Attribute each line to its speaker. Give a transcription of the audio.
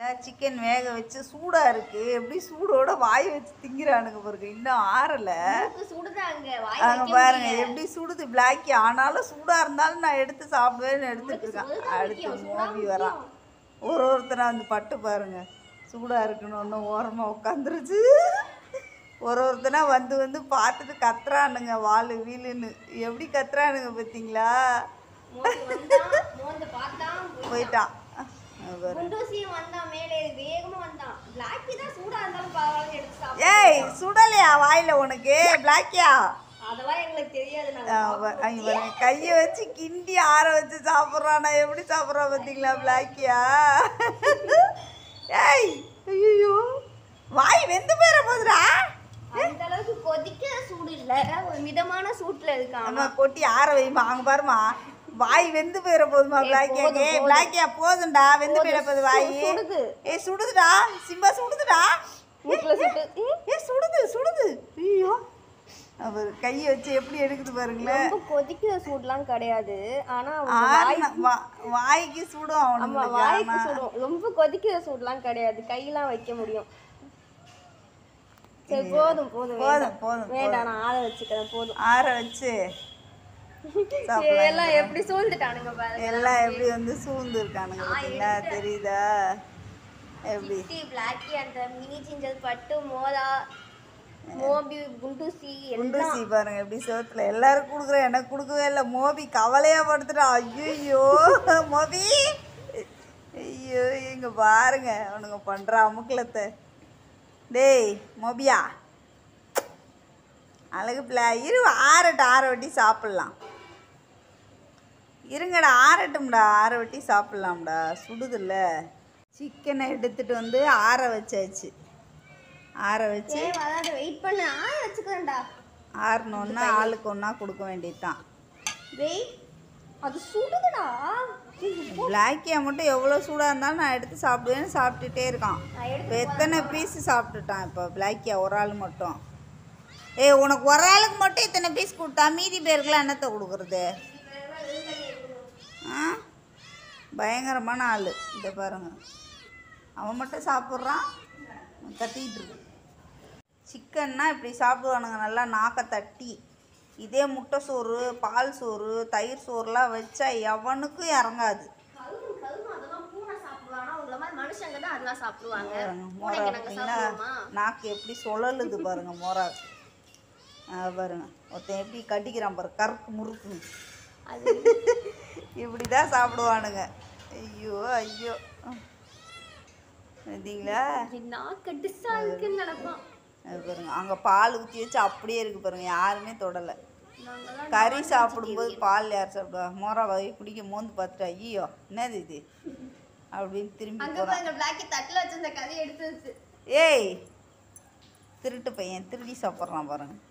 Speaker 1: Chicken வேக வச்சு சூடா இருக்கு எப்படி சூடோட வாய் வச்சு திங்கிறானுங்க பாருங்க இன்னும் ஆறல
Speaker 2: மூக்கு சுடுதாங்க வாய்
Speaker 1: அங்க
Speaker 2: வைக்க
Speaker 1: பாருங்க
Speaker 2: முடியல.
Speaker 1: எப்படி சுடுது பிளாக்கி ஆனாலும் சூடா இருந்தாலும் நான் எடுத்து சாப்பிடுவேன்னு எடுத்துட்டு இருக்கேன்
Speaker 2: சுடுதான்
Speaker 1: அடுத்து
Speaker 2: முக்கியம், சுடா
Speaker 1: மோபி வரான் ஒரு ஒருத்தரா வந்து பட்டு பாருங்க சூடா இருக்கணும்னு ஓரமா உட்காந்துருச்சு ஒரு ஒருத்தனா வந்து வந்து பார்த்துட்டு கத்துறானுங்க வாலு வீலுன்னு எப்படி கத்துறானுங்க பார்த்தீங்களா
Speaker 2: மோந்து வந்தான், மோந்து பார்த்தான், போயிட்டான்.
Speaker 1: போயிட்டான் அங்க பாரு.
Speaker 2: குண்டூசியும் வந்தான் மேலே ஏறி வேகமா வந்தான் பிளாக்கி தான் சூடா இருந்தாலும் பரவாயில்ல எடுத்து சாப்பிடு
Speaker 1: ஏய் சுடலையா வாயில உனக்கு பிளாக்கியா
Speaker 2: அதெல்லாம் எங்களுக்கு தெரியாது நாங்க
Speaker 1: அங்க பாருங்க கையை வச்சு கிண்டி ஆற வச்சு சாப்பிட்றான் நான் எப்படி சாப்பிட்றான் பார்த்தீங்களா பிளாக்கியா ஏய் ஐயோ வாய் வெந்து போயிட போகுதுடா
Speaker 2: அந்த அளவுக்கு கொதிக்க சூடு இல்ல ஒரு மிதமான சூட்ல இருக்கான்
Speaker 1: நம்ம கொட்டி ஆற வைமா அங்க பாருமா வாய் வெந்து போயிட போதுமா பிளாக்கியா
Speaker 2: போதும்,
Speaker 1: ஏ
Speaker 2: போதும்.
Speaker 1: பிளாக்கியா போதும்டா வெந்து போயிட போகுது வாய்
Speaker 2: சுடுது.
Speaker 1: ஏ சுடுதுடா சிம்பா சுடுதுடா
Speaker 2: மூக்குல சுட்டு ம்,
Speaker 1: ஏ சுடுது சுடுது ஐயோ அவர் கையை வச்சு எப்படி எடுக்குது பாருங்களேன்
Speaker 2: ரொம்ப கொதிக்கிற சூடுலாம் கிடையாது ஆனா அவங்க
Speaker 1: ஆறுன- வா- வாய்க்கு சுடும்
Speaker 2: ஆமா
Speaker 1: அவனுக்கு
Speaker 2: வாய்க்கு சுடும் ரொம்ப கொதிக்கிற சூடுலாம் கிடையாது கையெல்லாம் வைக்க முடியும் சரி போதும் போதும்
Speaker 1: போதும் போதும்
Speaker 2: வேண்டாம் நான் ஆற வச்சுக்கிறேன் போதும்
Speaker 1: ஆற வச்சு
Speaker 2: சரி, எல்லாம் எப்படி சூழ்ந்துட்டானுங்க பாருங்க
Speaker 1: எல்லாம் எப்படி வந்து சூழ்ந்து இருக்கானுங்க பார்த்தீங்களா தெரியுதா எப்படி
Speaker 2: சிட்டி பிளாக்கி அந்த மினி சிஞ்சல் பட்டு மோதா மோபி குண்டூசி எல்லாம்
Speaker 1: குண்டூசி பாருங்க எப்படி சோத்துல எல்லாரும் கொடுக்குறேன் எனக்கு கொடுக்கவே இல்லை மோபி கவலையா படுத்துட்டா ஐயோ மோபி ஐயோ இங்க பாருங்க அவனுங்க பண்ற அமுக்கலத்தை டேய் மோபியா அழகு பிள்ளை இரு ஆறட்டும் ஆற வெட்டி சாப்பிட்லாம் இருங்கடா ஆறட்டும்டா ஆற வெட்டி சாப்பிட்லாம்டா சுடுதுல்ல சிக்கனை எடுத்துட்டு வந்து ஆற வச்சாச்சு ஆற வச்சு
Speaker 2: சரி வராது வெயிட் பண்ணு ஆற வச்சுக்கிறேன்டா
Speaker 1: ஆறணுன்னா ஆளுக்கு ஒன்றா கொடுக்க வேண்டியதுதான்
Speaker 2: வெயிட் அது சுடுதுடா
Speaker 1: பிளாக்கியா மட்டும் எவ்வளோ சூடாக இருந்தாலும் நான் எடுத்து சாப்பிடுவேன்னு சாப்பிட்டுட்டே இருக்கான்
Speaker 2: நான் எடுத்து
Speaker 1: இப்போ எத்தனை பீஸ் சாப்பிட்டுட்டான் இப்போ பிளாக்கியா ஒரு ஆள் மட்டும் ஏய் உனக்கு ஒரு ஆளுக்கு மட்டும் இத்தனை பீஸ் கொடுத்தா மீதி பேருக்குலாம் என்னத்தை கொடுக்குறது ஆ பயங்கரமான ஆள் இதை பாருங்க அவன் மட்டும் சாப்பிட்றான் கத்திக்கிட்டு இருக்கு சிக்கன்னா இப்படி சாப்பிடுவானுங்க நல்லா நாக்கை தட்டி இதே முட்டை சோறு பால் சோறு தயிர் சோறுலாம் வச்சா எவனுக்கும் இறங்காது
Speaker 2: கரும்பு கரும்பு அதெல்லாம் பூனை சாப்பிடுவாங்க உங்களை மாதிரி மனுஷங்க தான் அதெல்லாம் சாப்பிடுவாங்க
Speaker 1: பாருங்க, மோரா
Speaker 2: பூனைக்கு நாங்க
Speaker 1: பார்த்தீங்களா
Speaker 2: சாப்பிடுவோமா
Speaker 1: நாக்கு எப்படி சுழலுது பாருங்க மோராக்கு ஆ, பாருங்க ஒருத்தன் எப்படி கட்டிக்கிறான் பாரு கருக்கு முறுக்குன்னு
Speaker 2: அது
Speaker 1: இப்படி தான் சாப்பிடுவானுங்க ஐயோ ஐயோ பார்த்தீங்களா
Speaker 2: நாக்கு டிஸ்ஸா இருக்குன்னு நினைப்பான்
Speaker 1: அது பாருங்க அங்கே பால் ஊற்றி வச்சு அப்படியே இருக்கு பாருங்க யாருமே தொடலை
Speaker 2: நாங்கெல்லாம்
Speaker 1: கறி சாப்பிடும்போது பால் யார் சாப்பிடுவா மோரா வகை குடிக்க மோந்து பார்த்துட்டு ஐயோ என்னது இது அப்படின்னு திரும்பி
Speaker 2: அங்க
Speaker 1: போகிறான்
Speaker 2: பாருங்க பிளாக்கி தட்டுல வச்சிருந்த கதையை எடுத்து வச்சு
Speaker 1: ஏய் திருட்டு பையன் திருடி சாப்பிட்றான் பாருங்க